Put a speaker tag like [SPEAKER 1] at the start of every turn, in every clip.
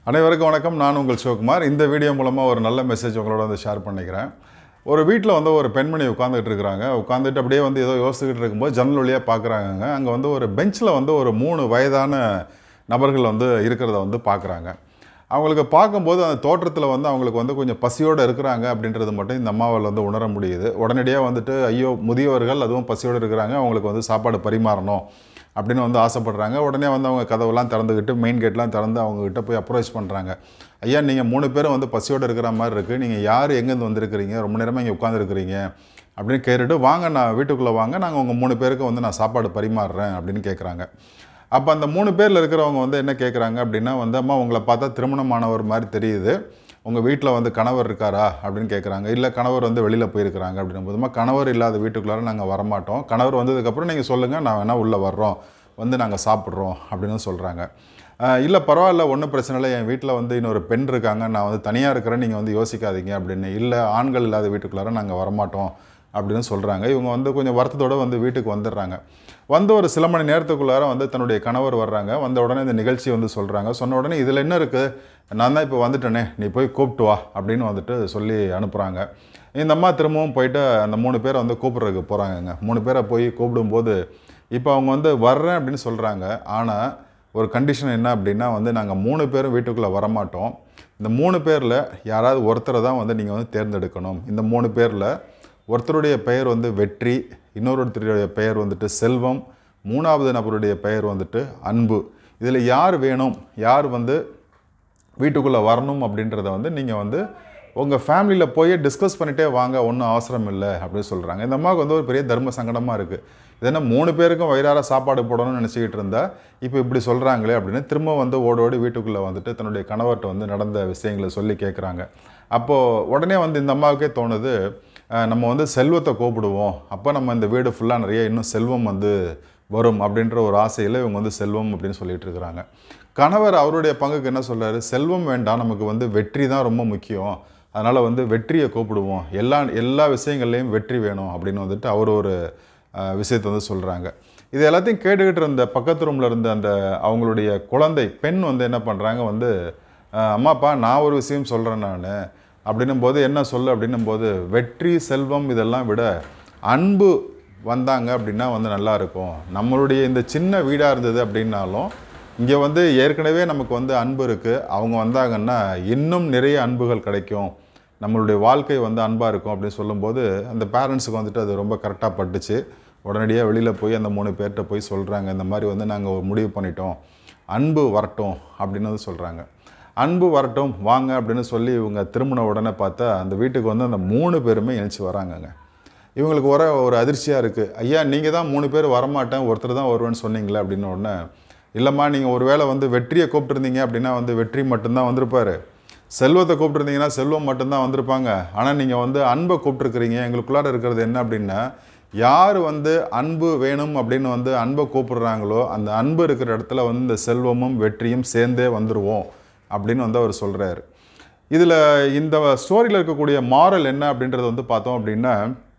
[SPEAKER 1] அனைவருக்கும் வணக்கம் நான் உங்கள் சிவகுமார் இந்த வீடியோ மூலமாக ஒரு நல்ல மெசேஜ் உங்களோட வந்து ஷேர் பண்ணிக்கிறேன் ஒரு வீட்டில் வந்து ஒரு பெண்மணி உட்காந்துட்டு இருக்கிறாங்க உட்காந்துட்டு அப்படியே வந்து ஏதோ யோசிச்சுக்கிட்டு இருக்கும்போது ஜன்னல் வழியாக பார்க்குறாங்க அங்கே வந்து ஒரு பெஞ்சில் வந்து ஒரு மூணு வயதான நபர்கள் வந்து இருக்கிறத வந்து பார்க்குறாங்க அவங்களுக்கு பார்க்கும்போது அந்த தோற்றத்தில் வந்து அவங்களுக்கு வந்து கொஞ்சம் பசியோடு இருக்கிறாங்க அப்படின்றது மட்டும் இந்த அம்மாவால் வந்து உணர முடியுது உடனடியாக வந்துட்டு ஐயோ முதியவர்கள் அதுவும் பசியோடு இருக்கிறாங்க அவங்களுக்கு வந்து சாப்பாடு பரிமாறணும் அப்படின்னு வந்து ஆசைப்படுறாங்க உடனே வந்து அவங்க கதவெல்லாம் திறந்துக்கிட்டு மெயின் கேட்லாம் திறந்து அவங்கக்கிட்ட போய் அப்ரோச் பண்ணுறாங்க ஐயா நீங்கள் மூணு பேரும் வந்து பசியோடு இருக்கிற மாதிரி இருக்குது நீங்கள் யார் எங்கேருந்து வந்திருக்கிறீங்க ரொம்ப நேரமாக இங்கே உட்காந்துருக்கிறீங்க அப்படின்னு கேட்டுட்டு வாங்க நான் வீட்டுக்குள்ளே வாங்க நாங்கள் உங்கள் மூணு பேருக்கு வந்து நான் சாப்பாடு பரிமாறுறேன் அப்படின்னு கேட்குறாங்க அப்போ அந்த மூணு பேரில் இருக்கிறவங்க வந்து என்ன கேட்குறாங்க அப்படின்னா வந்து அம்மா உங்களை பார்த்தா திருமணமானவர் மாதிரி தெரியுது உங்கள் வீட்டில் வந்து கணவர் இருக்காரா அப்படின்னு கேட்குறாங்க இல்லை கணவர் வந்து வெளியில் போயிருக்கிறாங்க அப்படின்னும் போதுமா கணவர் இல்லாத வீட்டுக்குள்ளார நாங்கள் வரமாட்டோம் கணவர் வந்ததுக்கப்புறம் நீங்கள் சொல்லுங்கள் நான் வேணால் உள்ளே வர்றோம் வந்து நாங்கள் சாப்பிட்றோம் அப்படின்னு சொல்கிறாங்க இல்லை பரவாயில்ல ஒன்றும் பிரச்சனை இல்லை என் வீட்டில் வந்து இன்னொரு பெண் இருக்காங்க நான் வந்து தனியாக இருக்கிறேன் நீங்கள் வந்து யோசிக்காதீங்க அப்படின்னு இல்லை ஆண்கள் இல்லாத வீட்டுக்குள்ளார நாங்கள் வரமாட்டோம் அப்படின்னு சொல்கிறாங்க இவங்க வந்து கொஞ்சம் வருத்தத்தோடு வந்து வீட்டுக்கு வந்துடுறாங்க வந்து ஒரு சில மணி நேரத்துக்குள்ளார வந்து தன்னுடைய கணவர் வர்றாங்க வந்த உடனே இந்த நிகழ்ச்சி வந்து சொல்கிறாங்க சொன்ன உடனே இதில் என்ன இருக்குது நான் தான் இப்போ வந்துட்டேனே நீ போய் கூப்பிட்டு வா அப்படின்னு வந்துட்டு சொல்லி அனுப்புகிறாங்க இந்த அம்மா திரும்பவும் போயிட்டு அந்த மூணு பேரை வந்து கூப்பிட்றதுக்கு போகிறாங்கங்க மூணு பேரை போய் கூப்பிடும்போது இப்போ அவங்க வந்து வர்றேன் அப்படின்னு சொல்கிறாங்க ஆனால் ஒரு கண்டிஷன் என்ன அப்படின்னா வந்து நாங்கள் மூணு பேரும் வீட்டுக்குள்ளே வரமாட்டோம் இந்த மூணு பேரில் யாராவது ஒருத்தரை தான் வந்து நீங்கள் வந்து தேர்ந்தெடுக்கணும் இந்த மூணு பேரில் ஒருத்தருடைய பெயர் வந்து வெற்றி இன்னொருத்தருடைய பெயர் வந்துட்டு செல்வம் மூணாவது நபருடைய பெயர் வந்துட்டு அன்பு இதில் யார் வேணும் யார் வந்து வீட்டுக்குள்ளே வரணும் அப்படின்றத வந்து நீங்கள் வந்து உங்கள் ஃபேமிலியில் போய் டிஸ்கஸ் பண்ணிட்டே வாங்க ஒன்றும் அவசரம் இல்லை அப்படின்னு சொல்கிறாங்க இந்த அம்மாவுக்கு வந்து ஒரு பெரிய தர்ம சங்கடமாக இருக்குது இது என்ன மூணு பேருக்கும் வயிறார சாப்பாடு போடணும்னு நினச்சிக்கிட்டு இருந்தா இப்போ இப்படி சொல்கிறாங்களே அப்படின்னு திரும்ப வந்து ஓடோடி வீட்டுக்குள்ளே வந்துட்டு தன்னுடைய கணவர்கிட்ட வந்து நடந்த விஷயங்களை சொல்லி கேட்குறாங்க அப்போது உடனே வந்து இந்த அம்மாவுக்கே தோணுது அஹ், நம்ம வந்து செல்வத்தை கூப்பிடுவோம் அப்போ நம்ம இந்த வீடு ஃபுல்லாக நிறைய இன்னும் செல்வம் வந்து வரும் அப்படின்ற ஒரு ஆசையில் இவங்க வந்து செல்வம் அப்படின்னு சொல்லிட்டு இருக்கிறாங்க கணவர் அவருடைய பங்குக்கு என்ன சொல்றாரு செல்வம் வேண்டாம் நமக்கு வந்து வெற்றி தான் ரொம்ப முக்கியம் அதனால் வந்து வெற்றியை கூப்பிடுவோம் எல்லா எல்லா விஷயங்கள்லையும் வெற்றி வேணும் அப்படின்னு வந்துட்டு அவர் ஒரு அஹ், விஷயத்தை வந்து சொல்கிறாங்க இது எல்லாத்தையும் கேட்டுக்கிட்டு இருந்த பக்கத்து ரூமில் இருந்த அந்த அவங்களுடைய குழந்தை பெண் வந்து என்ன பண்ணுறாங்க வந்து அஹ், அம்மாப்பா நான் ஒரு விஷயம் சொல்கிறேன் நான் அப்படின்னும் போது என்ன சொல்லு அப்படின்னும் போது வெற்றி செல்வம் இதெல்லாம் விட அன்பு வந்தாங்க அப்படின்னா வந்து நல்லா இருக்கும் நம்மளுடைய இந்த சின்ன வீடாக இருந்தது அப்படின்னாலும் இங்கே வந்து ஏற்கனவே நமக்கு வந்து அன்பு இருக்குது அவங்க வந்தாங்கன்னா இன்னும் நிறைய அன்புகள் கிடைக்கும் நம்மளுடைய வாழ்க்கை வந்து அன்பாக இருக்கும் அப்படின்னு சொல்லும்போது அந்த பேரண்ட்ஸுக்கு வந்துட்டு அது ரொம்ப கரெக்டாக பட்டுச்சு உடனடியாக வெளியில் போய் அந்த மூணு பேர்கிட்ட போய் சொல்கிறாங்க இந்த மாதிரி வந்து நாங்கள் ஒரு முடிவு பண்ணிட்டோம் அன்பு வரட்டும் அப்படின்னு வந்து சொல்கிறாங்க அன்பு வரட்டும் வாங்க அப்படின்னு சொல்லி இவங்க திரும்பின உடனே பார்த்தா அந்த வீட்டுக்கு வந்து அந்த மூணு பேருமே எழுச்சி வராங்கங்க இவங்களுக்கு ஒரே ஒரு அதிர்ச்சியாக இருக்குது ஐயா நீங்கள் தான் மூணு பேர் வரமாட்டேன் ஒருத்தர் தான் வருவேன்னு சொன்னீங்களே அப்படின்னு உடனே இல்லைம்மா நீங்கள் ஒருவேளை வந்து வெற்றியை கூப்பிட்டுருந்தீங்க அப்படின்னா வந்து வெற்றி மட்டும்தான் வந்திருப்பாரு செல்வத்தை கூப்பிட்டுருந்தீங்கன்னா செல்வம் மட்டும்தான் வந்திருப்பாங்க ஆனால் நீங்கள் வந்து அன்பை கூப்பிட்டுருக்கிறீங்க எங்களுக்குள்ளார இருக்கிறது என்ன அப்படின்னா யார் வந்து அன்பு வேணும் அப்படின்னு வந்து அன்பை கூப்பிடுறாங்களோ அந்த அன்பு இருக்கிற இடத்துல வந்து இந்த செல்வமும் வெற்றியும் சேர்ந்தே வந்துருவோம் அப்படின்னு வந்து அவர் சொல்கிறாரு இதில் இந்த ஸ்டோரியில் இருக்கக்கூடிய மாரல் என்ன அப்படின்றது வந்து பார்த்தோம் அப்படின்னா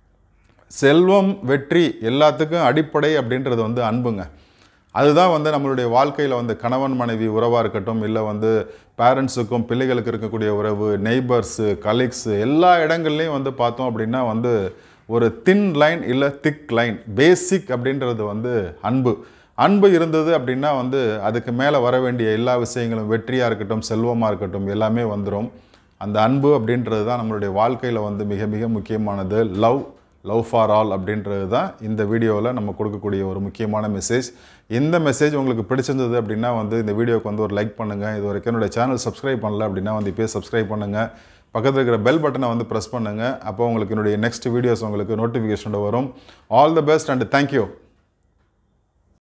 [SPEAKER 1] செல்வம் வெற்றி எல்லாத்துக்கும் அடிப்படை அப்படின்றது வந்து அன்புங்க அதுதான் வந்து நம்மளுடைய வாழ்க்கையில் வந்து கணவன் மனைவி உறவாக இருக்கட்டும் இல்லை வந்து பேரண்ட்ஸுக்கும் பிள்ளைகளுக்கு இருக்கக்கூடிய உறவு நெய்பர்ஸு கலீக்ஸு எல்லா இடங்கள்லையும் வந்து பார்த்தோம் அப்படின்னா வந்து ஒரு தின் லைன் இல்லை திக் லைன் பேசிக் அப்படின்றது வந்து அன்பு அன்பு இருந்தது அப்படின்னா வந்து அதுக்கு மேலே வர வேண்டிய எல்லா விஷயங்களும் வெற்றியாக இருக்கட்டும் செல்வமாக இருக்கட்டும் எல்லாமே வந்துடும் அந்த அன்பு அப்படின்றது தான் நம்மளுடைய வாழ்க்கையில் வந்து மிக மிக முக்கியமானது லவ் லவ் ஃபார் ஆல் அப்படின்றது தான் இந்த வீடியோவில் நம்ம கொடுக்கக்கூடிய ஒரு முக்கியமான மெசேஜ் இந்த மெசேஜ் உங்களுக்கு பிடிச்சிருந்தது அப்படின்னா வந்து இந்த வீடியோக்கு வந்து ஒரு லைக் பண்ணுங்கள் இது வரைக்கும் என்னுடைய சேனல் சப்ஸ்கிரைப் பண்ணல அப்படின்னா வந்து இப்போயே சப்ஸ்கிரைப் பண்ணுங்கள் பக்கத்தில் இருக்கிற பெல் பட்டனை வந்து ப்ரெஸ் பண்ணுங்கள் அப்போ உங்களுக்கு என்னுடைய நெக்ஸ்ட் வீடியோஸ் உங்களுக்கு நோட்டிஃபிகேஷனோட வரும் all the best and thank you